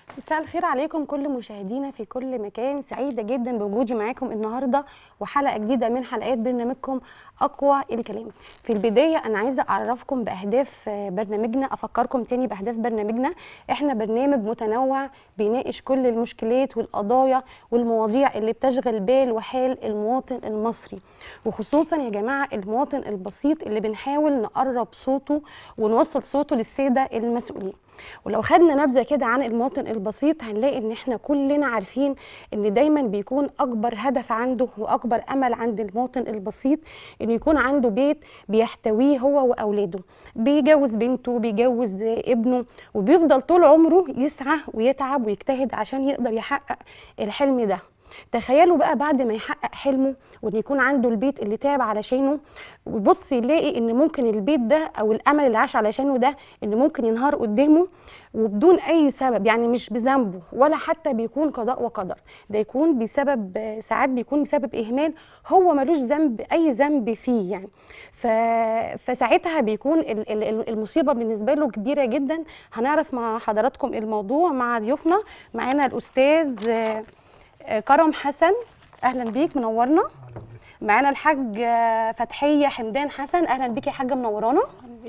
مساء الخير عليكم كل مشاهدينا في كل مكان سعيدة جدا بوجودي معاكم النهاردة وحلقة جديدة من حلقات برنامجكم أقوى الكلام في البداية أنا عايزة أعرفكم بأهداف آه، برنامجنا أفكركم تاني بأهداف برنامجنا إحنا برنامج متنوع بيناقش كل المشكلات والقضايا والمواضيع اللي بتشغل بال وحال المواطن المصري وخصوصا يا جماعة المواطن البسيط اللي بنحاول نقرب صوته ونوصل صوته للسادة المسؤولين ولو خدنا نبذه كده عن المواطن البسيط هنلاقي ان احنا كلنا عارفين ان دايما بيكون اكبر هدف عنده واكبر امل عند المواطن البسيط انه يكون عنده بيت بيحتويه هو واولاده بيجوز بنته بيجوز ابنه وبيفضل طول عمره يسعى ويتعب ويجتهد عشان يقدر يحقق الحلم ده تخيلوا بقى بعد ما يحقق حلمه وان يكون عنده البيت اللي تعب علشانه ويبص يلاقي ان ممكن البيت ده او الامل اللي عاش علشانه ده ان ممكن ينهار قدامه وبدون اي سبب يعني مش بذنبه ولا حتى بيكون قضاء وقدر ده يكون بسبب ساعات بيكون بسبب اهمال هو ملوش ذنب اي ذنب فيه يعني ف... فساعتها بيكون ال- ال- ال- المصيبه بالنسبه له كبيره جدا هنعرف مع حضراتكم الموضوع مع ضيوفنا معانا الاستاذ آه، آه، كرم حسن اهلا بيك منورنا معانا الحاج آه، فتحيه حمدان حسن اهلا بيك يا حاجه منورانا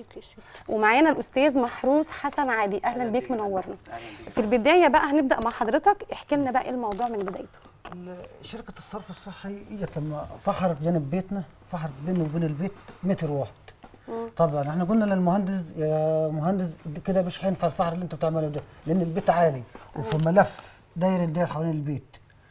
ومعانا الاستاذ محروس حسن علي اهلا بيك منورنا في البدايه بقى هنبدا مع حضرتك احكي لنا بقى إيه الموضوع من بدايته ال- شركة الصرف الصحي اجت لما فحرت جانب بيتنا فحرت بينه وبين البيت متر واحد طبعا احنا قلنا للمهندس يا مهندس ده كده مش هينفع الفحر اللي انت بتعمله ده لان البيت عالي وفي ملف داير داير حوالين البيت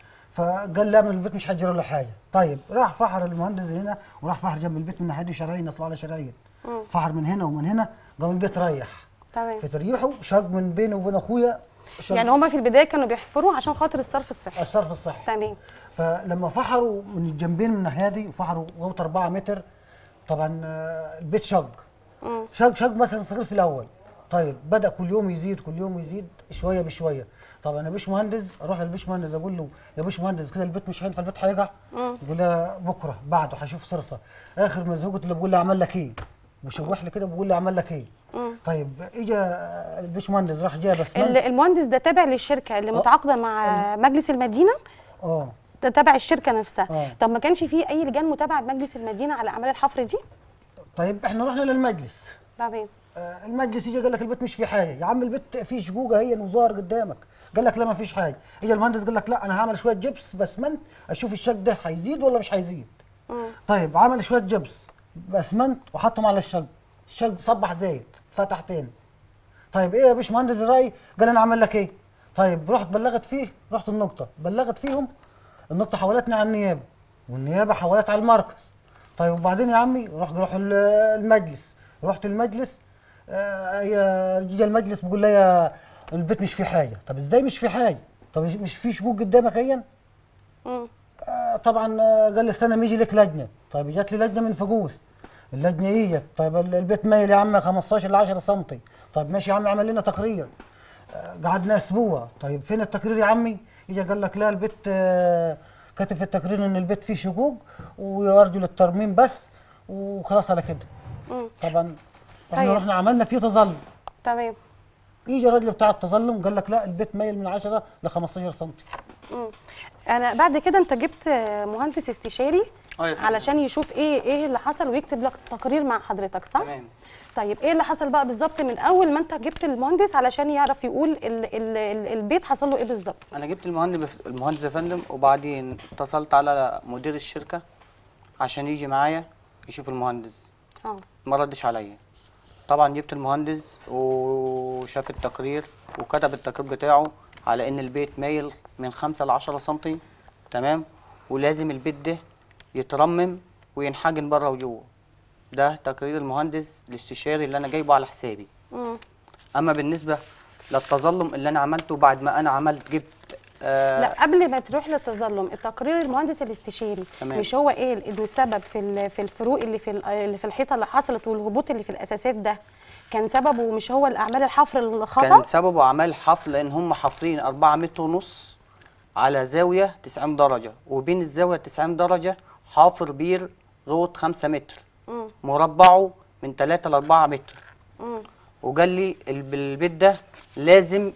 فقال لا من البيت مش هيجرى له حاجه طيب راح فحر المهندس هنا وراح فحر جنب البيت من ناحيه شرايين اصله على شرايين فحر من هنا ومن هنا قام البيت ريح تمام في تريحه شق من بينه وبين اخويا شق يعني هما في البدايه كانوا بيحفروا عشان خاطر الصرف الصحي الصرف الصحي تمام فلما فحروا من الجنبين من الناحيه دي وفحروا غوط 4 متر طبعا آه، البيت شق مم. شق شق مثلا صغير في الاول طيب بدا كل يوم يزيد كل يوم يزيد شويه بشويه طبعا يا بيش مهندس اروح للبيش مهندس اقول له يا بيش مهندس كده البيت مش هينفع البيت هيقع مم. يقول لي بكره بعده هشوف صرفه اخر ما زهقت اللي بقول لي اعمل لك ايه بشوح لي كده بقول لي اعمل لك ايه مم. طيب اجى البيش مهندس راح جاب ال- اسمنت المهندس ده تابع للشركه اللي متعاقده مع مجلس المدينه اه ده تبع الشركه نفسها آه. طب ما كانش فيه اي لجان متابعه بمجلس المدينه على اعمال الحفر دي طيب احنا رحنا للمجلس تمام آه، المجلس يجي قال لك البيت مش فيه حاجه يا عم البيت فيه شقوقه هي وظاهر قدامك قال لك لا ما فيش حاجه اجى المهندس قال لك لا انا هعمل شويه جبس باسمنت اشوف الشق ده هيزيد ولا مش هيزيد مم. طيب عمل شويه جبس باسمنت وحطهم على الشق الشق صبح زايد فتح تاني طيب ايه يا باشا مهندس الراي قال انا اعمل لك ايه طيب رحت بلغت فيه رحت النقطه بلغت فيهم النقطه حولتني على النيابه والنيابه حولت على المركز طيب وبعدين يا عمي رحت روح ال- المجلس رحت المجلس آه، يا رجال المجلس بيقول لي يا البيت مش فيه حاجه طب ازاي مش فيه حاجه طب مش فيه شقوق قدامك ايا مم. آه، طبعا آه، قال لي استنى ما يجي لك لجنه طيب جات لي لجنه من فجوس اللجنه ايه طيب ال- البيت مايل يا عم 15 ل 10 سم طيب ماشي يا عم اعمل لنا تقرير آه، قعدنا اسبوع طيب فين التقرير يا عمي يجي قال لك لا البيت آه، كاتب في التقرير ان البيت فيه شقوق ويرجو للترميم بس وخلاص على كده مم. طبعا احنا طيب. رحنا عملنا فيه تظلم تمام يجي الراجل بتاع التظلم قال لك لا البيت مايل من 10 ل 15 سم مم. انا بعد كده انت جبت مهندس استشاري اه يا فندم. علشان يشوف ايه ايه اللي حصل ويكتب لك تقرير مع حضرتك صح تمام طيب ايه اللي حصل بقى بالظبط من اول ما انت جبت المهندس علشان يعرف يقول ال ال ال البيت حصل له ايه بالظبط انا جبت المهندس المهندس يا فندم وبعدين اتصلت على مدير الشركه عشان يجي معايا يشوف المهندس اه ما ردش عليا طبعا جبت المهندس وشاف التقرير وكتب التقرير بتاعه على ان البيت مايل من 5 ل 10 سم تمام ولازم البيت ده يترمم وينحجن بره وجوه ده تقرير المهندس الاستشاري اللي انا جايبه على حسابي مم. اما بالنسبه للتظلم اللي انا عملته بعد ما انا عملت جبت آه لا قبل ما تروح للتظلم التقرير المهندس الاستشاري تمام. مش هو قال ان السبب في ال- في الفروق اللي في ال- اللي في الحيطه اللي حصلت والهبوط اللي في الاساسات ده كان سببه مش هو الاعمال الحفر كان الخطا سببه اعمال حفر لان هم حافرين 4 متر ونص على زاويه 90 درجه وبين الزاويه 90 درجه حافر بير غوط 5 متر مم. مربعه من 3 ل 4 متر مم. وقال لي الب- البيت ده لازم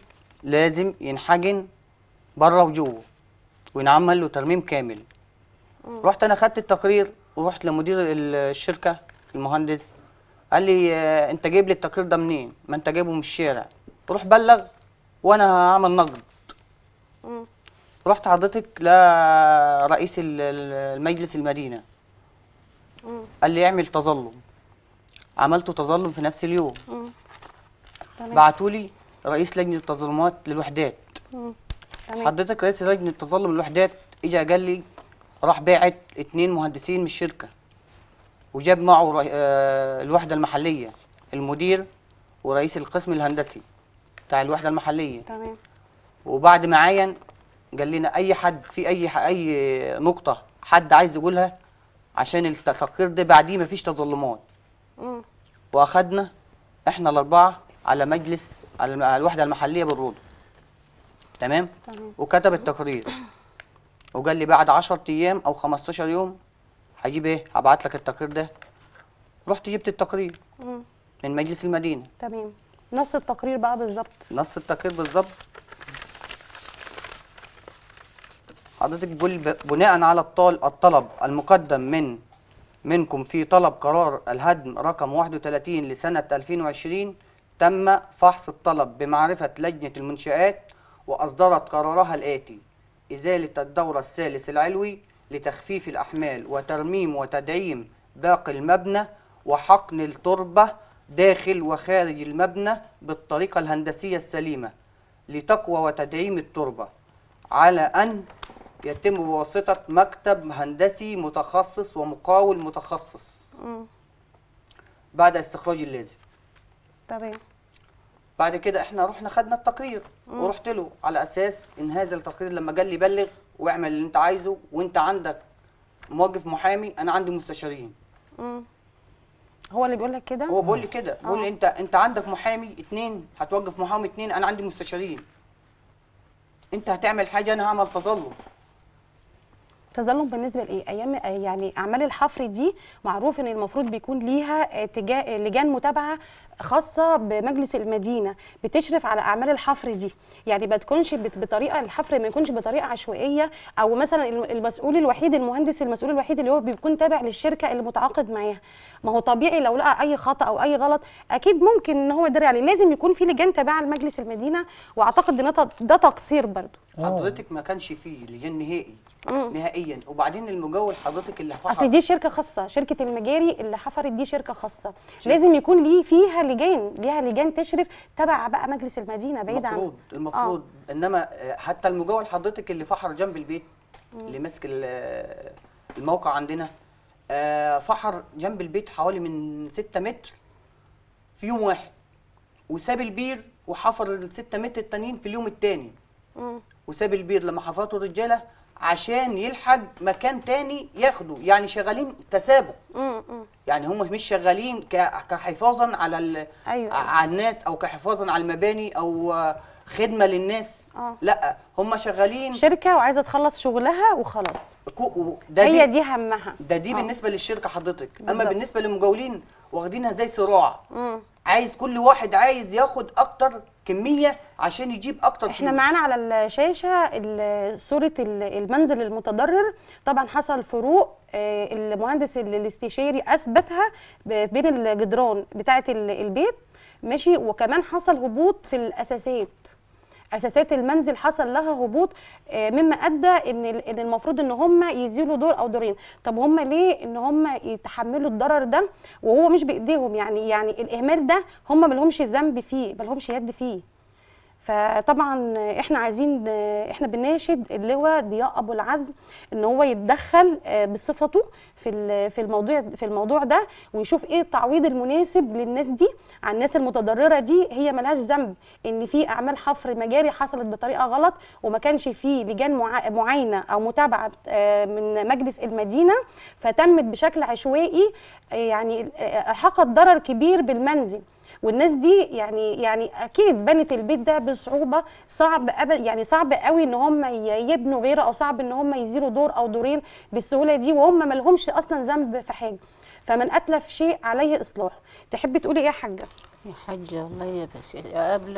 لازم ينحجن بره وجوه وينعمل له ترميم كامل رحت انا خدت التقرير ورحت لمدير ال- الشركه المهندس قال لي آه، انت جايب لي التقرير ده منين ما انت جايبه من الشارع روح بلغ وانا هعمل نقد مم. رحت حضرتك لرئيس ال- ال- المجلس المدينه مم. قال لي اعمل تظلم عملته تظلم في نفس اليوم مم. تمام بعتوا لي رئيس لجنه التظلمات للوحدات مم. تمام حضرتك رئيس لجنه التظلم للوحدات اجى قال لي راح باعت اتنين مهندسين من الشركه وجاب معه رئي- آه، الوحده المحليه المدير ورئيس القسم الهندسي بتاع الوحده المحليه تمام وبعد ما عاين قال لنا اي حد في اي ح- اي نقطه حد عايز يقولها عشان التقرير ده بعديه مفيش تظلمات مم. واخدنا احنا الاربعه على مجلس على الم- على الوحده المحليه بالروضه تمام تمام وكتب التقرير وقال لي بعد 10 ايام او 15 يوم هجيب ايه هبعت لك التقرير ده رحت جبت التقرير مم. من مجلس المدينه تمام نص التقرير بقى بالظبط نص التقرير بالظبط حضرتك بقول ب- بناء على الطال الطلب المقدم من منكم في طلب قرار الهدم رقم 31 لسنة 2020 تم فحص الطلب بمعرفة لجنة المنشآت وأصدرت قرارها الآتي إزالة الدورة الثالث العلوي لتخفيف الأحمال وترميم وتدعيم باقي المبنى وحقن التربة داخل وخارج المبنى بالطريقة الهندسية السليمة لتقوى وتدعيم التربة على أن يتم بواسطة مكتب هندسي متخصص ومقاول متخصص مم. بعد استخراج اللازم تمام بعد كده احنا رحنا خدنا التقرير ورحت له على اساس ان هذا التقرير لما قال لي بلغ واعمل اللي انت عايزه وانت عندك موقف محامي انا عندي مستشارين مم. هو اللي بيقول لك كده هو بيقول لي كده بيقول لي آه. انت انت عندك محامي اتنين هتوقف محامي اتنين انا عندي مستشارين انت هتعمل حاجه انا هعمل تظلم تظلم بالنسبه لايه ايام يعني اعمال الحفر دي معروف ان المفروض بيكون ليها اتجاه لجان متابعه خاصه بمجلس المدينه بتشرف على اعمال الحفر دي يعني ما تكونش بت- بطريقه الحفر ما يكونش بطريقه عشوائيه او مثلا الم- المسؤول الوحيد المهندس المسؤول الوحيد اللي هو بيكون تابع للشركه اللي متعاقد معاها ما هو طبيعي لو لقى اي خطا او اي غلط اكيد ممكن ان هو يدري عليه لازم يكون في لجان تابعه لمجلس المدينه واعتقد ان ده- ده تقصير برضو آه. حضرتك ما كانش فيه لجان نهائي مم. نهائيا وبعدين المجول حضرتك اللي فحص اصل دي شركه خاصه شركه المجاري اللي حفرت دي شركه خاصه لازم يكون ليه فيها لجان ليها لجان تشرف تبع بقى مجلس المدينه بعيد عن المفروض المفروض انما آه، حتى المجول حضرتك اللي فحر جنب البيت اللي ماسك ال- الموقع عندنا آه، فحر جنب البيت حوالي من 6 متر في يوم واحد وساب البير وحفر ال 6 متر التانيين في اليوم التاني مم. وساب البير لما حفرته الرجاله عشان يلحق مكان تاني ياخده يعني شغالين تسابق مم. مم. يعني هم مش شغالين ك- كحفاظا على ال... أيوة. على الناس او كحفاظا على المباني او آه، خدمه للناس آه. لا هم شغالين شركه وعايزه تخلص شغلها وخلاص كو... ده هي دي دي همها ده دي آه. بالنسبه للشركه حضرتك اما بالظبط. بالنسبه للمجاولين واخدينها زي صراع مم. عايز كل واحد عايز ياخد اكتر كميه عشان يجيب اكتر احنا فلوس. معانا على الشاشه ال- صوره ال- المنزل المتضرر طبعا حصل فروق آه، المهندس ال- الاستشاري اثبتها ب- بين الجدران بتاعه ال- البيت ماشي وكمان حصل هبوط في الاساسات اساسات المنزل حصل لها هبوط آه، مما ادى ان ال- ان المفروض ان هم يزيلوا دور او دورين طب هم ليه ان هم يتحملوا الضرر ده وهو مش بايديهم يعني يعني الاهمال ده هم ملهمش ذنب فيه ملهمش يد فيه فطبعا احنا عايزين احنا بنناشد اللواء ضياء ابو العزم ان هو يتدخل آه، بصفته في ال- في الموضوع في الموضوع ده ويشوف ايه التعويض المناسب للناس دي على الناس المتضرره دي هي ملهاش ذنب ان في اعمال حفر مجاري حصلت بطريقه غلط وما كانش في لجان مع- معاينه او متابعه آه، من مجلس المدينه فتمت بشكل عشوائي آه، يعني آه، الحقت ضرر كبير بالمنزل والناس دي يعني يعني اكيد بنت البيت ده بصعوبه صعب أبد يعني صعب قوي ان هم ي- يبنوا غيره او صعب ان هم يزيلوا دور او دورين بالسهوله دي وهم ما لهمش اصلا ذنب في حاجه فمن اتلف شيء عليه اصلاح تحبي تقولي ايه يا حاجه يا حاجة الله يا بس يا قبلة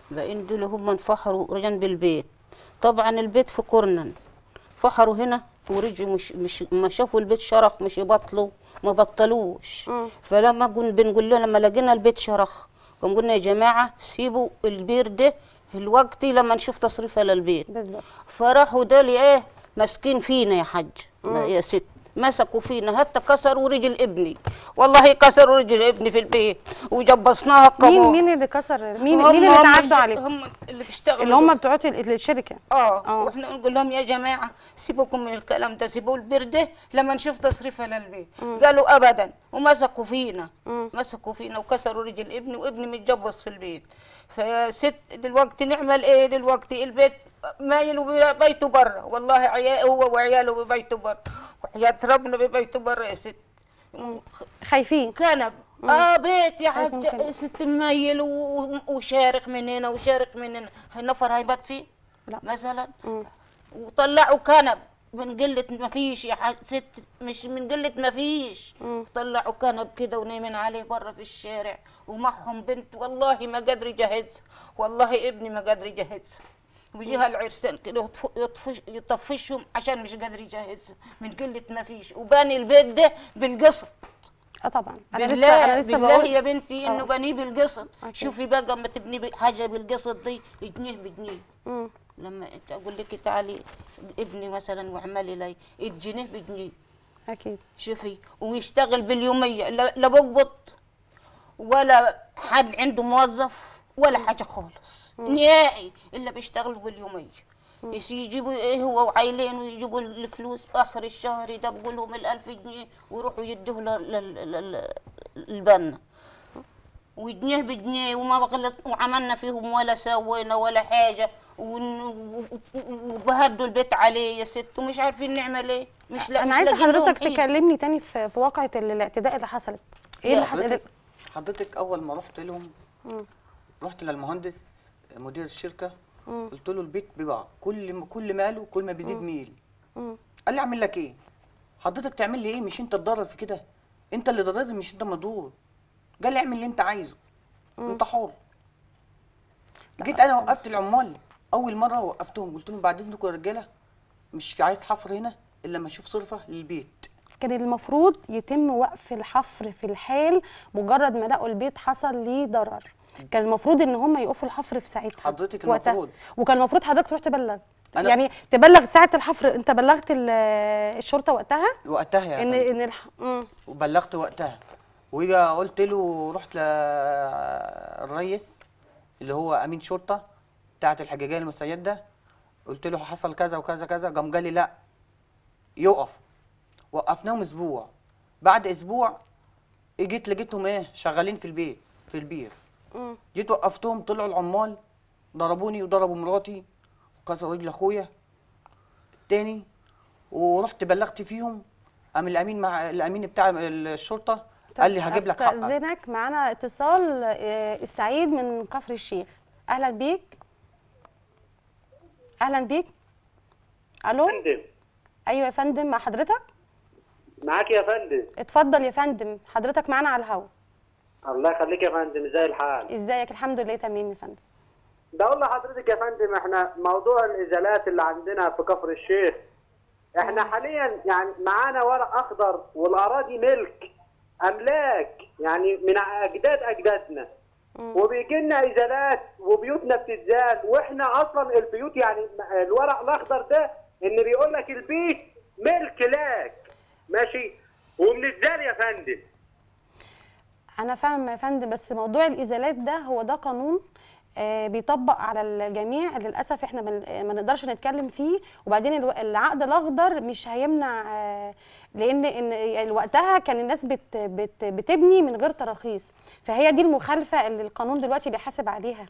بقين دول هم انفحروا جنب البيت طبعا البيت في كورنن فحروا هنا ورجعوا مش مش ما شافوا البيت شرخ مش يبطلوا ما بطلوش مم. فلما قلنا بنقول لهم لما لقينا البيت شرخ قام قلنا يا جماعه سيبوا البير ده الوقت لما نشوف تصريفها للبيت بالظبط فراحوا دول ايه ماسكين فينا يا حاج مم. يا ست مسكوا فينا حتى كسروا رجل ابني والله كسروا رجل ابني في البيت وجبصناها مين كمان مين اللي كسر مين هم- مين اللي هم تعدوا الج- عليكم هم اللي بيشتغلوا اللي هم دول. بتوع ال- الشركه اه آه. واحنا نقول لهم يا جماعه سيبوكم من الكلام ده سيبوا البير ده لما نشوف تصريفها للبيت قالوا ابدا ومسكوا فينا مم. مسكوا فينا وكسروا رجل ابني وابني متجبص في البيت فيا ست دلوقتي نعمل ايه دلوقتي البيت مايل وبيته بره والله عيال هو وعياله ببيته بره وحياة ربنا ببيته بره يا ست خايفين كنب اه بيت يا هيكون حاج كنب. ست مايل و- وشارخ من هنا وشارخ من هنا النفر هيبات فيه لا. مثلا مم. وطلعوا كنب من قلة ما فيش يا حاج ست مش من قلة ما فيش مم. طلعوا كنب كده ونايمين عليه بره في الشارع ومعهم بنت والله ما قادر يجهزها والله ابني ما قادر يجهزها ويجيها العرسان كده يطف- يطفش يطفشهم عشان مش قادر يجهزها من قلة ما فيش وباني البيت ده بالقسط اه طبعا انا بالله لسه انا لسه بالله بقول يا بنتي انه آه. بنيه بالقسط أكيد. شوفي بقى اما تبني ب- حاجه بالقسط دي جنيه بجنيه مم. لما انت اقول لك تعالي ابني مثلا واعملي لي الجنيه بجنيه اكيد شوفي ويشتغل باليوميه لا لا بقبض ولا حد عنده موظف ولا حاجه خالص نهائي الا بيشتغلوا باليوميه يس- يجيبوا ايه هو وعيلين ويجيبوا الفلوس اخر الشهر يدبوا لهم الألف جنيه ويروحوا يدوه لل- لل- لل- للبنا وجنيه بجنيه وما غلط وعملنا فيهم ولا سوينا ولا حاجه ون- و- و- وبهدوا البيت عليه يا ست ومش عارفين نعمل ايه مش لا انا مش عايزه لاقيين لهم حضرتك حيلة. تكلمني تاني في في واقعه ال- الاعتداء اللي حصلت ايه يا اللي حصل حضرتك حضرتك اول ما رحت لهم مم. رحت للمهندس مدير الشركه مم. قلت له البيت بيقع كل ما كل ماله كل ما بيزيد ميل مم. قال لي اعمل لك ايه حضرتك تعمل لي ايه مش انت تضرر في كده انت اللي ضررت مش انت مضرور قال لي اعمل اللي انت عايزه انت حر جيت انا وقفت العمال اول مره وقفتهم قلت لهم بعد اذنكم يا رجاله مش في عايز حفر هنا الا لما اشوف صرفه للبيت كان المفروض يتم وقف الحفر في الحال مجرد ما لقوا البيت حصل ليه ضرر كان المفروض ان هم يقفوا الحفر في ساعتها حضرتك وقتها. المفروض. وكان المفروض حضرتك تروح تبلغ أنا- يعني تبلغ ساعه الحفر انت بلغت ال- الشرطه وقتها وقتها يا ان فندم. ان الح... مم. وبلغت وقتها وجا قلت له رحت للرئيس اللي هو امين شرطه بتاعه الحجاجيه المسيد ده قلت له حصل كذا وكذا كذا قام قال لي لا يقف وقفناهم اسبوع بعد اسبوع جيت لقيتهم ايه شغالين في البيت في البير مم. جيت وقفتهم طلعوا العمال ضربوني وضربوا مراتي وكسروا رجل اخويا التاني ورحت بلغت فيهم قام الامين مع الامين بتاع الشرطه قال لي هجيب لك حقك استاذنك معانا اتصال آه، السعيد من كفر الشيخ اهلا بيك اهلا بيك الو فندم ايوه يا فندم مع حضرتك معاك يا فندم اتفضل يا فندم حضرتك معانا على الهوا الله يخليك يا فندم ازاي الحال ازيك الحمد لله تمام يا فندم بقول لحضرتك يا فندم احنا موضوع الازالات اللي عندنا في كفر الشيخ احنا حاليا يعني معانا ورق اخضر والاراضي ملك املاك يعني من اجداد اجدادنا وبيجي لنا ازالات وبيوتنا بتتزال واحنا اصلا البيوت يعني الورق الاخضر ده ان بيقول لك البيت ملك لك ماشي وبنتزال يا فندم انا فاهمه يا فندم بس موضوع الازالات ده هو ده قانون آه، بيطبق على الجميع للاسف احنا ما ما نقدرش نتكلم فيه وبعدين الو- العقد الاخضر مش هيمنع آه، لان ان وقتها كان الناس بت بت بتبني من غير تراخيص فهي دي المخالفه اللي القانون دلوقتي بيحاسب عليها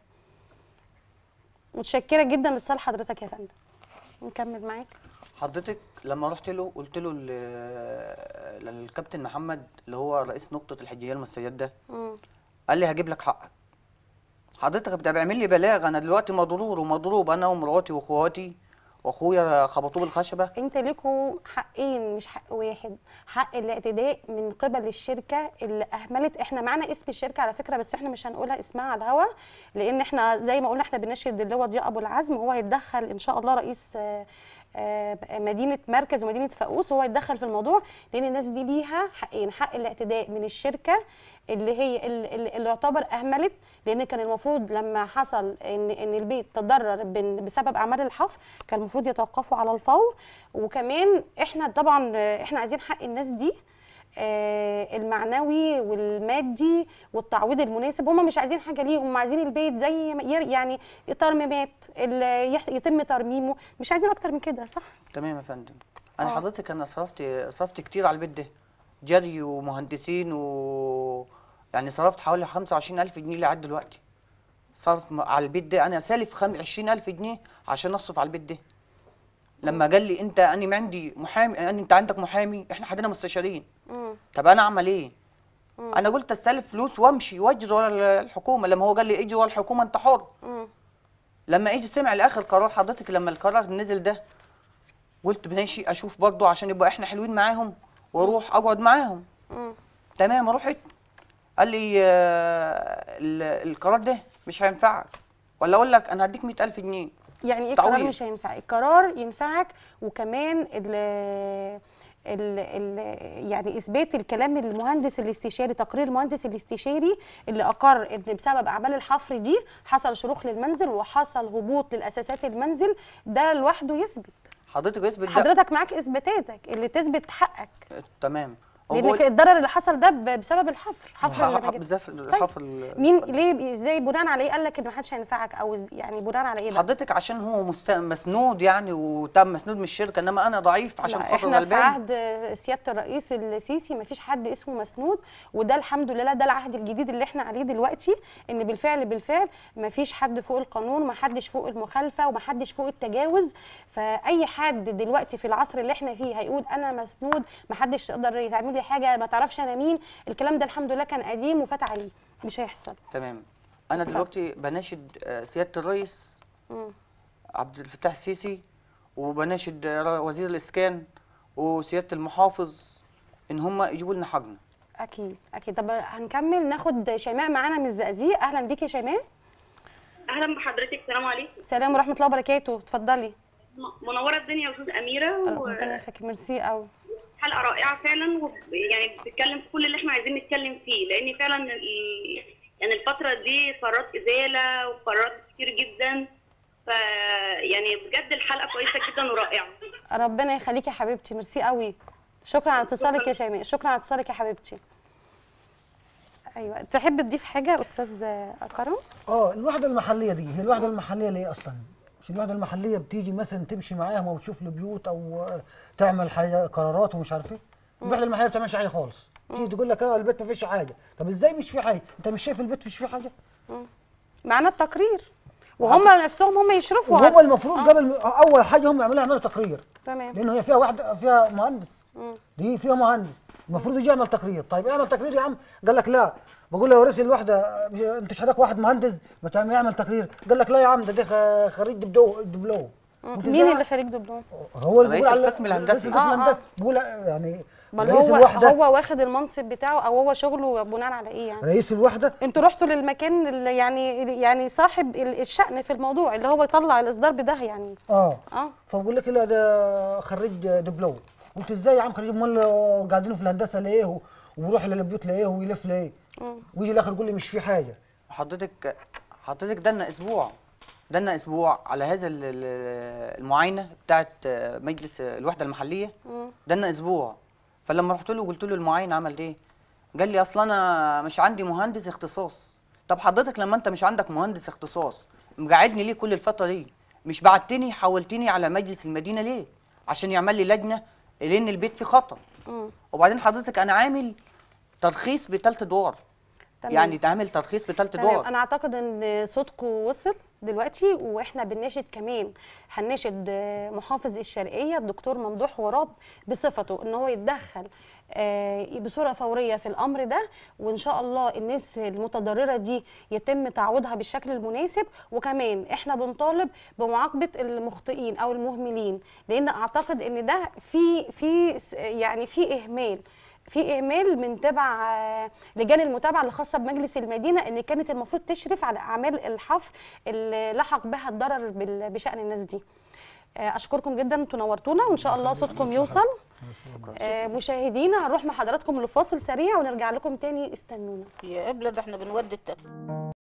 متشكره جدا لاتصال حضرتك يا فندم نكمل معاك حضرتك لما رحت له قلت له ل- للكابتن محمد اللي هو رئيس نقطه الحجيه المسيد ده مم. قال لي هجيب لك حقك حضرتك بتعمل لي بلاغ انا دلوقتي مضرور ومضروب انا ومراتي واخواتي واخويا خبطوه بالخشبه انت ليكوا حقين مش حق واحد حق الاعتداء من قبل الشركه اللي اهملت احنا معانا اسم الشركه على فكره بس احنا مش هنقولها اسمها على الهوا لان احنا زي ما قلنا احنا بنشهد اللي هو ضياء ابو العزم وهو هيتدخل ان شاء الله رئيس آه، آه، مدينه مركز ومدينه فاقوس وهو يتدخل في الموضوع لان الناس دي ليها حقين حق الاعتداء من الشركه اللي هي اللي, اللي اللي يعتبر اهملت لان كان المفروض لما حصل ان ان البيت تضرر بن- بسبب اعمال الحفر كان المفروض يتوقفوا على الفور وكمان احنا طبعا آه، احنا عايزين حق الناس دي آه، المعنوي والمادي والتعويض المناسب هم مش عايزين حاجه ليهم هم عايزين البيت زي ما ير- يعني ترميمات ال- يحس- يتم ترميمه مش عايزين اكتر من كده صح تمام يا فندم انا آه. حضرتك انا صرفت صرفت كتير على البيت ده جري ومهندسين و يعني صرفت حوالي 25000 جنيه لحد دلوقتي صرف م- على البيت ده انا سالف خم 20000 جنيه عشان اصرف على البيت ده لما قال لي انت انا ما عندي محامي أنا انت عندك محامي احنا عندنا مستشارين مم. طب انا اعمل ايه مم. انا قلت استلف فلوس وامشي واجري ورا الحكومه لما هو قال لي اجري ورا الحكومه انت حر مم. لما اجي سمع لاخر قرار حضرتك لما القرار نزل ده قلت ماشي اشوف برضه عشان يبقى احنا حلوين معاهم واروح اقعد معاهم مم. تمام رحت قال لي آه، ال- القرار ده مش هينفعك ولا اقول لك انا هديك 100000 جنيه يعني ايه القرار تعويض. مش هينفع القرار ينفعك وكمان ال ال ال يعني اثبات الكلام المهندس الاستشاري تقرير المهندس الاستشاري اللي اقر ان بسبب اعمال الحفر دي حصل شروخ للمنزل وحصل هبوط للاساسات المنزل ده لوحده يثبت حضرتك اثبت ده حضرتك معاك اثباتاتك اللي تثبت حقك تمام هو لان بقول- الضرر اللي حصل ده ب- بسبب الحفر حفر ح- ح- المناجم. بالذات طيب. حفر ال- مين ليه ازاي بناء على ايه قال لك ان ما حدش هينفعك او إز- يعني بناء على ايه بقى؟ حضرتك عشان هو مست... مسنود يعني وتم مسنود من الشركه انما انا ضعيف عشان لا، خاطر احنا في غلبان عهد سياده الرئيس السيسي ما فيش حد اسمه مسنود وده الحمد لله ده العهد الجديد اللي احنا عليه دلوقتي ان بالفعل بالفعل ما فيش حد فوق القانون ما حدش فوق المخالفه وما حدش فوق التجاوز فاي حد دلوقتي في العصر اللي احنا فيه هيقول انا مسنود ما حدش يقدر يعمل لي حاجه ما تعرفش انا مين الكلام ده الحمد لله كان قديم وفات عليه مش هيحصل تمام انا دلوقتي بناشد آه، سياده الرئيس مم. عبد الفتاح السيسي وبناشد آه، وزير الاسكان وسياده المحافظ ان هم يجيبوا لنا حقنا اكيد اكيد طب هنكمل ناخد شيماء معانا من الزقازيق اهلا بيكي يا شيماء اهلا بحضرتك السلام عليكم سلام ورحمه الله وبركاته اتفضلي م- منوره الدنيا يا استاذ اميره ربنا يخليك ميرسي قوي وحلقه رائعه فعلا وب- يعني بتتكلم في كل اللي احنا عايزين نتكلم فيه لان فعلا ال- يعني الفتره دي قرارات ازاله وقرارات كتير جدا ف يعني بجد الحلقه كويسه جدا ورائعه ربنا يخليكي يا حبيبتي ميرسي قوي شكرا على اتصالك يا شيماء شكرا على اتصالك يا حبيبتي ايوه تحب تضيف حاجه يا استاذ كرم اه الوحده المحليه دي هي الوحده المحليه ليه اصلا مش الوحده المحليه بتيجي مثلا تمشي معاهم او تشوف البيوت او آه، تعمل حاجه قرارات ومش عارف ايه الوحده المحليه ما بتعملش حاجه خالص تيجي تقول لك اه البيت ما فيش حاجه طب ازاي مش في حاجه انت مش شايف البيت مش فيه حاجه معانا التقرير وهم نفسهم هم يشرفوا وهم على- المفروض آه، قبل اول حاجه هم يعملوا يعملوا تقرير تمام لانه هي فيها واحده فيها مهندس مم. دي فيها مهندس المفروض يجي يعمل تقرير طيب اعمل تقرير يا عم قال لك لا بقول له يا رئيس الوحده مش- انت مش حضرتك واحد مهندس ما تعمل يعمل تقرير قال لك لا يا عم ده ده خ- خريج دبلو دبلوم قلت مين إزاي؟ اللي خريج دبلوم هو اللي رئيس بيقول على القسم الهندسي. رئيس القسم آه، آه. الهندسي بيقول يعني امال رئيس هو الوحده هو واخد المنصب بتاعه او هو شغله بناء على ايه يعني رئيس الوحده انتوا رحتوا للمكان اللي يعني يعني صاحب ال- الشأن في الموضوع اللي هو يطلع الاصدار بده يعني اه اه فبقول لك لا ده خريج دبلوم قلت ازاي يا عم خريج امال قاعدين في الهندسه ليه و- وبيروح للبيوت ليه ويلف ليه مم. ويجي الاخر يقول لي مش في حاجه حضرتك حضرتك دنا اسبوع دنا اسبوع على هذا ال- ال- المعاينه بتاعت مجلس الوحده المحليه مم. دنا اسبوع فلما رحت له قلت له المعاين عمل ايه قال لي اصل انا مش عندي مهندس اختصاص طب حضرتك لما انت مش عندك مهندس اختصاص مقعدني ليه كل الفتره دي مش بعتني حولتني على مجلس المدينه ليه عشان يعمل لي لجنه لان البيت فيه خطر مم. وبعدين حضرتك انا عامل ترخيص بثلاث ادوار تمام. يعني تعمل ترخيص بثلاث تمام ادوار انا اعتقد ان صوتكم وصل دلوقتي واحنا بنناشد كمان هنناشد آه، محافظ الشرقيه الدكتور ممدوح غراب بصفته ان هو يتدخل آه، بصوره فوريه في الامر ده وان شاء الله الناس المتضرره دي يتم تعويضها بالشكل المناسب وكمان احنا بنطالب بمعاقبه المخطئين او المهملين لان اعتقد ان ده في في س- يعني في اهمال في اهمال من تبع آه، لجان المتابعه الخاصه بمجلس المدينه ان كانت المفروض تشرف على اعمال الحفر اللي لحق بها الضرر بال- بشان الناس دي آه، اشكركم جدا انتوا نورتونا وان شاء الله صوتكم يوصل آه، مشاهدينا هنروح مع حضراتكم لفاصل سريع ونرجع لكم تاني استنونا يا ابلد احنا بنودي التكليف